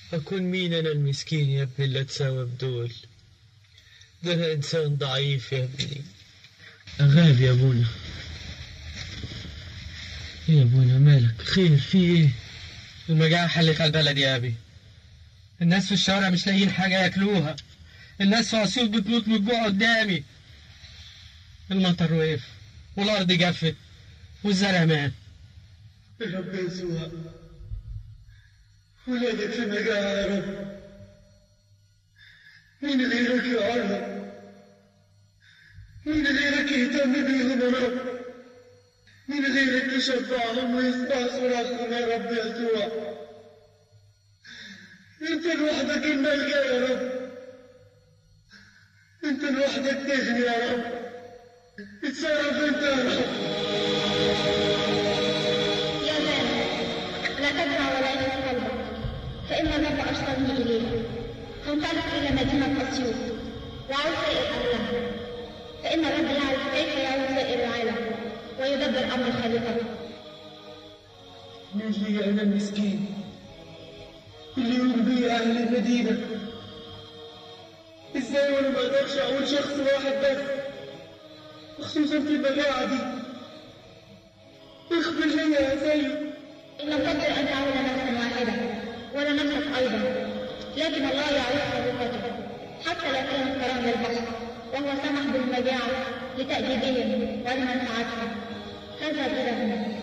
أكون مين أنا المسكين يا ابني اللي أتساوى بدول ده أنا إنسان ضعيف يا ابني غاب يا أبونا إيه يا أبونا مالك خير في إيه المجاعة حلت على البلد يا أبي الناس في الشارع مش لاقيين حاجة ياكلوها الناس في أسيوط بتموت من الجوع قدامي المطر وقف والأرض جفت والزرع مات يا رب يسوع ولادك في مجاعة يا رب مين غيرك يا رب مين غيرك يهتم بيهم يا رب مين غيرك يشفعهم ويسمع صراخهم يا رب يسوع انت لوحدك الملجا يا رب انت لوحدك تغني يا رب اتصرف انت يا رب يا مالك لا تدفع ولا يخف قلبك فإن الرب أرسلني إليك فانطلق إلى مدينة أسيوط وعود سائر أهلها فإن الرب يعرف كيف يعود سائر العالم ويدبر أمر خالقه من لي أنا المسكين اللي يقوم بي أهل المدينة إزاي وأنا ما أقدرش أقول شخص واحد بس خصوصا في المجاعة دي اغفر لي يا سيد إن لم تقدر أن تعود نفسا واحدة ولا نفسك أيضا لكن الله يعرف خالقته حتى لو كانت كرام للبشر وهو سمح بالمجاعة لتأديبهم ولمنفعتهم هذا إذا